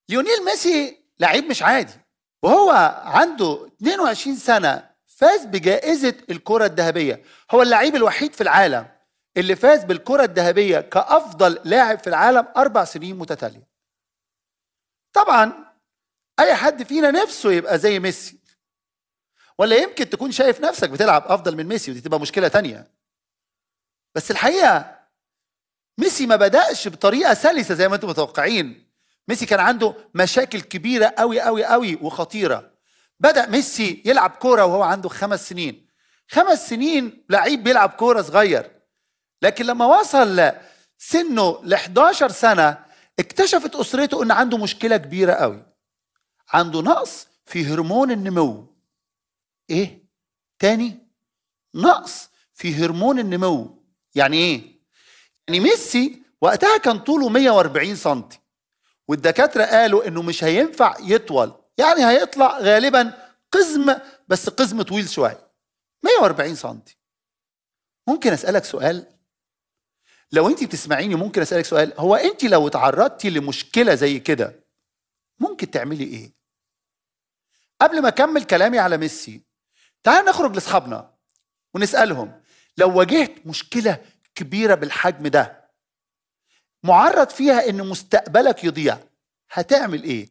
ليونيل ميسي لعيب مش عادي وهو عنده 22 سنة فاز بجائزة الكرة الذهبية هو اللعيب الوحيد في العالم اللي فاز بالكرة الذهبية كأفضل لاعب في العالم أربع سنين متتالية طبعا أي حد فينا نفسه يبقى زي ميسي ولا يمكن تكون شايف نفسك بتلعب أفضل من ميسي ودي تبقى مشكلة تانية بس الحقيقة ميسي ما بدأش بطريقة سلسة زي ما انتم متوقعين ميسي كان عنده مشاكل كبيرة قوي قوي قوي وخطيرة بدأ ميسي يلعب كورة وهو عنده خمس سنين خمس سنين لعيب بيلعب كورة صغير لكن لما وصل سنه ل 11 سنة اكتشفت أسرته أن عنده مشكلة كبيرة قوي عنده نقص في هرمون النمو ايه تاني نقص في هرمون النمو يعني ايه يعني ميسي وقتها كان طوله 140 سم والدكاترة قالوا انه مش هينفع يطول يعني هيطلع غالبا قزم بس قزم طويل شوية 140 سم ممكن اسألك سؤال لو انت بتسمعيني ممكن اسألك سؤال هو انت لو تعرضتي لمشكلة زي كده ممكن تعملي ايه قبل ما اكمل كلامي على ميسي تعال نخرج لاصحابنا ونسالهم لو واجهت مشكله كبيره بالحجم ده معرض فيها ان مستقبلك يضيع هتعمل ايه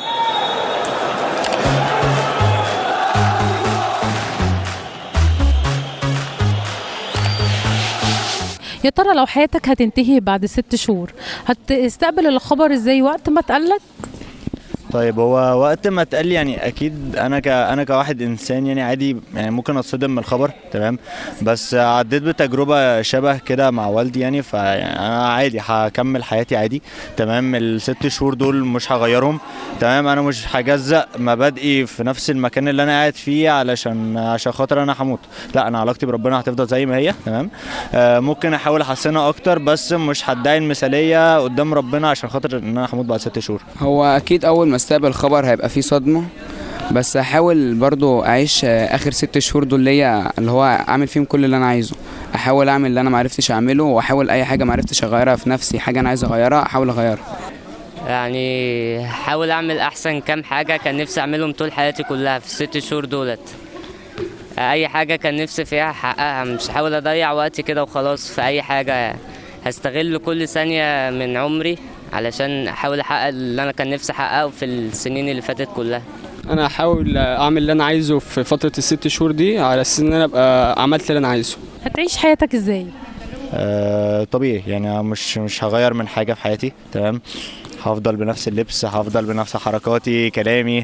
يا ترى لو حياتك هتنتهي بعد ست شهور هتستقبل الخبر ازاي وقت ما اتقالك طيب هو وقت ما اتقال لي يعني اكيد انا ك انا كواحد انسان يعني عادي يعني ممكن اتصدم من الخبر تمام بس عديت بتجربه شبه كده مع والدي يعني فانا عادي هكمل حياتي عادي تمام الست شهور دول مش هغيرهم تمام انا مش هجزأ مبادئي في نفس المكان اللي انا قاعد فيه علشان عشان خاطر انا هموت لا انا علاقتي بربنا هتفضل زي ما هي تمام آه ممكن احاول احسنها اكتر بس مش هدعي المثاليه قدام ربنا عشان خاطر ان انا هموت بعد ست شهور هو اكيد اول ما استقبل خبر هيبقى فيه صدمه بس هحاول برضو اعيش اخر ست شهور دول ليا اللي هو اعمل فيهم كل اللي انا عايزه احاول اعمل اللي انا معرفتش اعمله واحاول اي حاجه معرفتش اغيرها في نفسي حاجه انا عايز اغيرها احاول اغيرها يعني حاول اعمل احسن كام حاجه كان نفسي اعملهم طول حياتي كلها في الست شهور دولت اي حاجه كان نفسي فيها احققها مش هحاول اضيع وقتي كده وخلاص في اي حاجه هستغل كل ثانيه من عمري علشان احاول احقق اللي انا كان نفسي احققه في السنين اللي فاتت كلها انا هحاول اعمل اللي انا عايزه في فتره الست شهور دي على اساس ان انا ابقى عملت اللي انا عايزه هتعيش حياتك ازاي آه طبيعي يعني مش مش هغير من حاجه في حياتي تمام هفضل بنفس اللبس هفضل بنفس حركاتي كلامي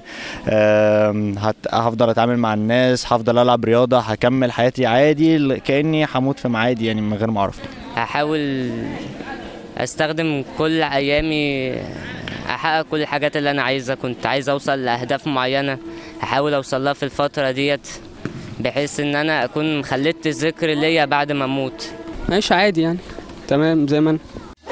هفضل اتعامل مع الناس هفضل العب رياضه هكمل حياتي عادي كاني هموت في ميعادي يعني من غير ما اعرف هحاول استخدم كل ايامي احقق كل الحاجات اللي انا عايزها كنت عايز اوصل لاهداف معينه هحاول اوصل لها في الفتره ديت بحيث ان انا اكون خليت ذكر ليا بعد ما اموت عيش عادي يعني تمام زي ما انا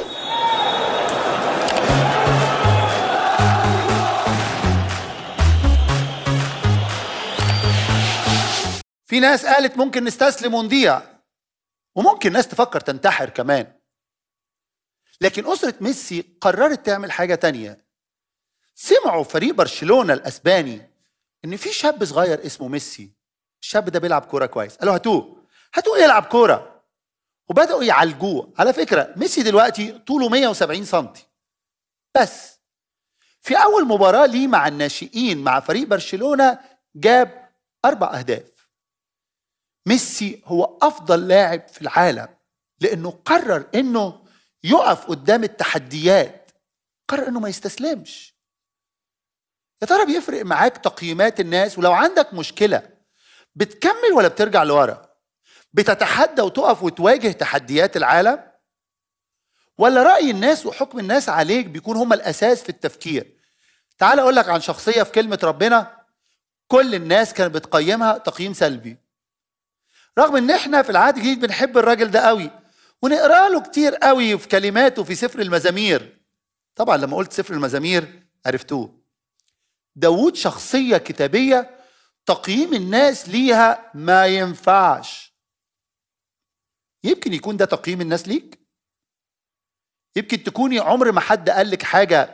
في ناس قالت ممكن نستسلم ونضيع وممكن ناس تفكر تنتحر كمان لكن أسرة ميسي قررت تعمل حاجة تانية سمعوا فريق برشلونة الأسباني إن في شاب صغير اسمه ميسي الشاب ده بيلعب كورة كويس قالوا هاتوه هاتوه يلعب كورة وبدأوا يعالجوه على فكرة ميسي دلوقتي طوله 170 سنتي بس في أول مباراة ليه مع الناشئين مع فريق برشلونة جاب أربع أهداف ميسي هو أفضل لاعب في العالم لأنه قرر إنه يقف قدام التحديات قرر انه ما يستسلمش يا ترى بيفرق معاك تقييمات الناس ولو عندك مشكله بتكمل ولا بترجع لورا بتتحدى وتقف وتواجه تحديات العالم ولا راي الناس وحكم الناس عليك بيكون هما الاساس في التفكير تعال اقول لك عن شخصيه في كلمه ربنا كل الناس كانت بتقيمها تقييم سلبي رغم ان احنا في العهد الجديد بنحب الراجل ده قوي ونقرا له كتير قوي في كلماته في سفر المزامير طبعا لما قلت سفر المزامير عرفتوه داود شخصية كتابية تقييم الناس ليها ما ينفعش يمكن يكون ده تقييم الناس ليك يمكن تكوني عمر ما حد قال لك حاجة